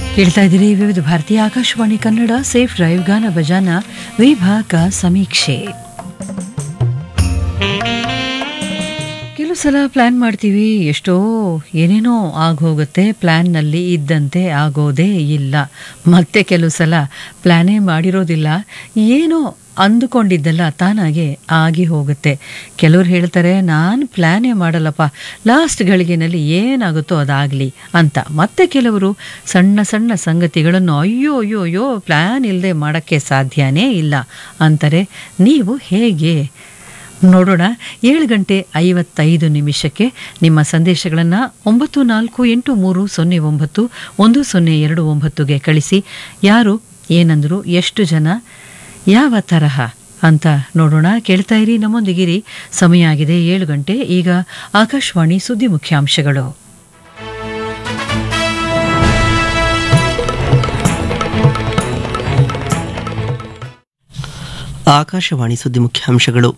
ಕೇಳ್ತಾ ಇದ್ದೀರಿ ವಿವಿಧ ಭಾರತೀಯ ಆಕಾಶವಾಣಿ ಕನ್ನಡ ಸೇಫ್ ಡ್ರೈವ್ ಗಾನ ಭಜಾನ ವಿಭಾಗ ಸಮೀಕ್ಷೆ ಕೆಲವು ಸಲ ಪ್ಲ್ಯಾನ್ ಮಾಡ್ತೀವಿ ಎಷ್ಟೋ ಏನೇನೋ ಆಗೋಗುತ್ತೆ ಪ್ಲ್ಯಾನ್ನಲ್ಲಿ ಇದ್ದಂತೆ ಆಗೋದೇ ಇಲ್ಲ ಮತ್ತೆ ಕೆಲವು ಸಲ ಪ್ಲ್ಯಾನೇ ಮಾಡಿರೋದಿಲ್ಲ ಏನೋ ಅಂದುಕೊಂಡಿದ್ದಲ್ಲ ತಾನಾಗೆ ಆಗಿ ಹೋಗುತ್ತೆ ಕೆಲವ್ರು ಹೇಳ್ತಾರೆ ನಾನು ಪ್ಲ್ಯಾನೇ ಮಾಡಲ್ಲಪ್ಪ ಲಾಸ್ಟ್ ಗಳಿಗೆನಲ್ಲಿ ಏನಾಗುತ್ತೋ ಅದಾಗಲಿ ಅಂತ ಮತ್ತೆ ಕೆಲವರು ಸಣ್ಣ ಸಣ್ಣ ಸಂಗತಿಗಳನ್ನು ಅಯ್ಯೋ ಅಯ್ಯೋ ಅಯ್ಯೋ ಪ್ಲ್ಯಾನ್ ಇಲ್ಲದೆ ಮಾಡೋಕ್ಕೆ ಸಾಧ್ಯನೇ ಇಲ್ಲ ಅಂತಾರೆ ನೀವು ಹೇಗೆ ನೋಡೋಣ ಏಳು ಗಂಟೆ ಐವತ್ತೈದು ನಿಮಿಷಕ್ಕೆ ನಿಮ್ಮ ಸಂದೇಶಗಳನ್ನು ಒಂಬತ್ತು ನಾಲ್ಕು ಎಂಟು ಮೂರು ಸೊನ್ನೆ ಒಂಬತ್ತು ಒಂದು ಸೊನ್ನೆ ಎರಡು ಒಂಬತ್ತುಗೆ ಕಳಿಸಿ ಯಾರು ಏನಂದ್ರು ಎಷ್ಟು ಜನ ಯಾವ ತರಹ ಅಂತ ನೋಡೋಣ ಕೇಳ್ತಾ ಇರಿ ನಮ್ಮೊಂದಿಗಿರಿ ಸಮಯ ಆಗಿದೆ ಏಳು ಗಂಟೆ ಈಗ ಆಕಾಶವಾಣಿ ಸುದ್ದಿ ಮುಖ್ಯಾಂಶಗಳು ಆಕಾಶವಾಣಿ ಸುದ್ದಿ ಮುಖ್ಯಾಂಶಗಳು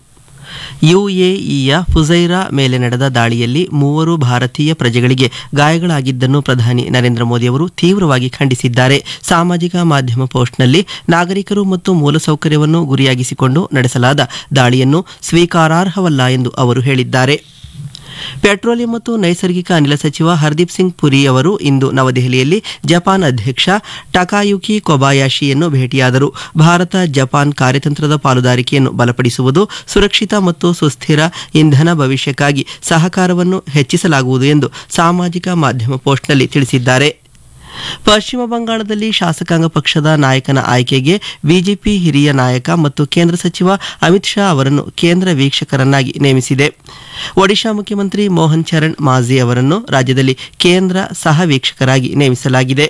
ಯುಎಇಯ ಫುಜೈರಾ ಮೇಲೆ ನಡೆದ ದಾಳಿಯಲ್ಲಿ ಮೂವರು ಭಾರತೀಯ ಪ್ರಜೆಗಳಿಗೆ ಗಾಯಗಳಾಗಿದ್ದನ್ನು ಪ್ರಧಾನಿ ನರೇಂದ್ರ ಮೋದಿಯವರು ತೀವ್ರವಾಗಿ ಖಂಡಿಸಿದ್ದಾರೆ ಸಾಮಾಜಿಕ ಮಾಧ್ಯಮ ಪೋಸ್ಟ್ನಲ್ಲಿ ನಾಗರಿಕರು ಮತ್ತು ಮೂಲಸೌಕರ್ಯವನ್ನು ಗುರಿಯಾಗಿಸಿಕೊಂಡು ನಡೆಸಲಾದ ದಾಳಿಯನ್ನು ಸ್ವೀಕಾರಾರ್ಹವಲ್ಲ ಎಂದು ಅವರು ಹೇಳಿದ್ದಾರೆ ಪೆಟ್ರೋಲಿಯಂ ಮತ್ತು ನೈಸರ್ಗಿಕ ಅನಿಲ ಸಚಿವ ಹರ್ದೀಪ್ ಸಿಂಗ್ ಪುರಿ ಅವರು ಇಂದು ನವದೆಹಲಿಯಲ್ಲಿ ಜಪಾನ್ ಅಧ್ಯಕ್ಷ ಟಕಾಯುಕಿ ಕೊಬಾಯಾಶಿಯನ್ನು ಭೇಟಿಯಾದರು ಭಾರತ ಜಪಾನ್ ಕಾರ್ಯತಂತ್ರದ ಪಾಲುದಾರಿಕೆಯನ್ನು ಬಲಪಡಿಸುವುದು ಸುರಕ್ಷಿತ ಮತ್ತು ಸುಸ್ಥಿರ ಇಂಧನ ಭವಿಷ್ಯಕ್ಕಾಗಿ ಸಹಕಾರವನ್ನು ಹೆಚ್ಚಿಸಲಾಗುವುದು ಎಂದು ಸಾಮಾಜಿಕ ಮಾಧ್ಯಮ ಪೋಸ್ಟ್ನಲ್ಲಿ ತಿಳಿಸಿದ್ದಾರೆ ಪಶ್ಚಿಮ ಬಂಗಾಳದಲ್ಲಿ ಶಾಸಕಾಂಗ ಪಕ್ಷದ ನಾಯಕನ ಆಯ್ಕೆಗೆ ಬಿಜೆಪಿ ಹಿರಿಯ ನಾಯಕ ಮತ್ತು ಕೇಂದ್ರ ಸಚಿವ ಅಮಿತ್ ಶಾ ಅವರನ್ನು ಕೇಂದ್ರ ವೀಕ್ಷಕರನ್ನಾಗಿ ನೇಮಿಸಿದೆ ಒಡಿಶಾ ಮುಖ್ಯಮಂತ್ರಿ ಮೋಹನ್ ಚರಣ್ ಮಾಝಿ ಅವರನ್ನು ರಾಜ್ಯದಲ್ಲಿ ಕೇಂದ್ರ ಸಹ ವೀಕ್ಷಕರಾಗಿ ನೇಮಿಸಲಾಗಿದೆ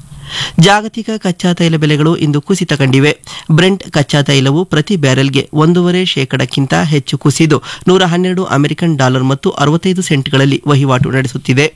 ಜಾಗತಿಕ ಕಚ್ಚಾ ತೈಲ ಬೆಲೆಗಳು ಇಂದು ಕುಸಿತ ಕಂಡಿವೆ ಬ್ರೆಂಟ್ ಕಚ್ಚಾ ತೈಲವು ಪ್ರತಿ ಬ್ಯಾರೆಲ್ಗೆ ಒಂದೂವರೆ ಶೇಕಡಕ್ಕಿಂತ ಹೆಚ್ಚು ಕುಸಿದು ನೂರ ಹನ್ನೆರಡು ಅಮೆರಿಕನ್ ಡಾಲರ್ ಮತ್ತು ಅರವತ್ತೈದು ಸೆಂಟ್ಗಳಲ್ಲಿ ವಹಿವಾಟು ನಡೆಸುತ್ತಿದೆ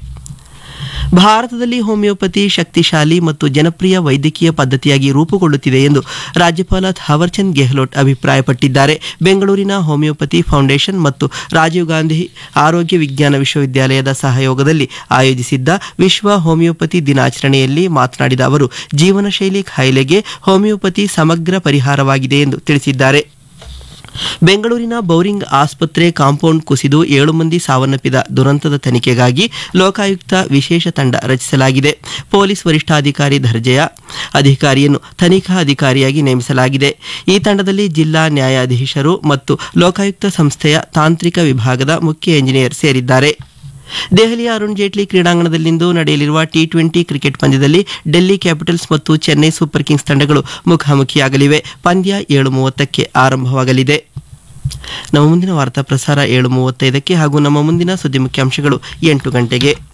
ಭಾರತದಲ್ಲಿ ಹೋಮಿಯೋಪತಿ ಶಕ್ತಿಶಾಲಿ ಮತ್ತು ಜನಪ್ರಿಯ ವೈದ್ಯಕೀಯ ಪದ್ಧತಿಯಾಗಿ ರೂಪುಗೊಳ್ಳುತ್ತಿದೆ ಎಂದು ರಾಜ್ಯಪಾಲ ಥಾವರ್ಚಂದ್ ಗೆಹ್ಲೋಟ್ ಅಭಿಪ್ರಾಯಪಟ್ಟಿದ್ದಾರೆ ಬೆಂಗಳೂರಿನ ಹೋಮಿಯೋಪತಿ ಫೌಂಡೇಶನ್ ಮತ್ತು ರಾಜೀವ್ ಗಾಂಧಿ ಆರೋಗ್ಯ ವಿಜ್ಞಾನ ವಿಶ್ವವಿದ್ಯಾಲಯದ ಸಹಯೋಗದಲ್ಲಿ ಆಯೋಜಿಸಿದ್ದ ವಿಶ್ವ ಹೋಮಿಯೋಪತಿ ದಿನಾಚರಣೆಯಲ್ಲಿ ಮಾತನಾಡಿದ ಅವರು ಜೀವನ ಶೈಲಿ ಕಾಯಿಲೆಗೆ ಹೋಮಿಯೋಪತಿ ಸಮಗ್ರ ಪರಿಹಾರವಾಗಿದೆ ಎಂದು ತಿಳಿಸಿದ್ದಾರೆ ಬೆಂಗಳೂರಿನ ಬೌರಿಂಗ್ ಆಸ್ಪತ್ರೆ ಕಾಂಪೌಂಡ್ ಕುಸಿದು ಏಳು ಮಂದಿ ಸಾವನ್ನಪ್ಪಿದ ದುರಂತದ ತನಿಖೆಗಾಗಿ ಲೋಕಾಯುಕ್ತ ವಿಶೇಷ ತಂಡ ರಚಿಸಲಾಗಿದೆ ಪೊಲೀಸ್ ವರಿಷ್ಠಾಧಿಕಾರಿ ದರ್ಜೆಯ ಅಧಿಕಾರಿಯನ್ನು ತನಿಖಾ ಅಧಿಕಾರಿಯಾಗಿ ನೇಮಿಸಲಾಗಿದೆ ಈ ತಂಡದಲ್ಲಿ ಜಿಲ್ಲಾ ನ್ಯಾಯಾಧೀಶರು ಮತ್ತು ಲೋಕಾಯುಕ್ತ ಸಂಸ್ಥೆಯ ತಾಂತ್ರಿಕ ವಿಭಾಗದ ಮುಖ್ಯ ಎಂಜಿನಿಯರ್ ಸೇರಿದ್ದಾರೆ ದೆಹಲಿಯ ಅರುಣ್ ಜೇಟ್ಲಿ ಕ್ರೀಡಾಂಗಣದಲ್ಲಿಂದು ನಡೆಯಲಿರುವ ಟಿ ಟ್ವೆಂಟಿ ಕ್ರಿಕೆಟ್ ಪಂದ್ಯದಲ್ಲಿ ಡೆಲ್ಲಿ ಕ್ಯಾಪಿಟಲ್ಸ್ ಮತ್ತು ಚೆನ್ನೈ ಸೂಪರ್ ಕಿಂಗ್ಸ್ ತಂಡಗಳು ಮುಖಾಮುಖಿಯಾಗಲಿವೆ ಪಂದ್ಯ ಏಳು ಮೂವತ್ತಕ್ಕೆ ಆರಂಭವಾಗಲಿದೆ ನಮ್ಮ ಮುಂದಿನ ವಾರ್ತಾ ಪ್ರಸಾರ ಏಳು ಮೂವತ್ತೈದಕ್ಕೆ ಹಾಗೂ ನಮ್ಮ ಮುಂದಿನ ಸುದ್ದಿ ಮುಖ್ಯಾಂಶಗಳು ಎಂಟು ಗಂಟೆಗೆ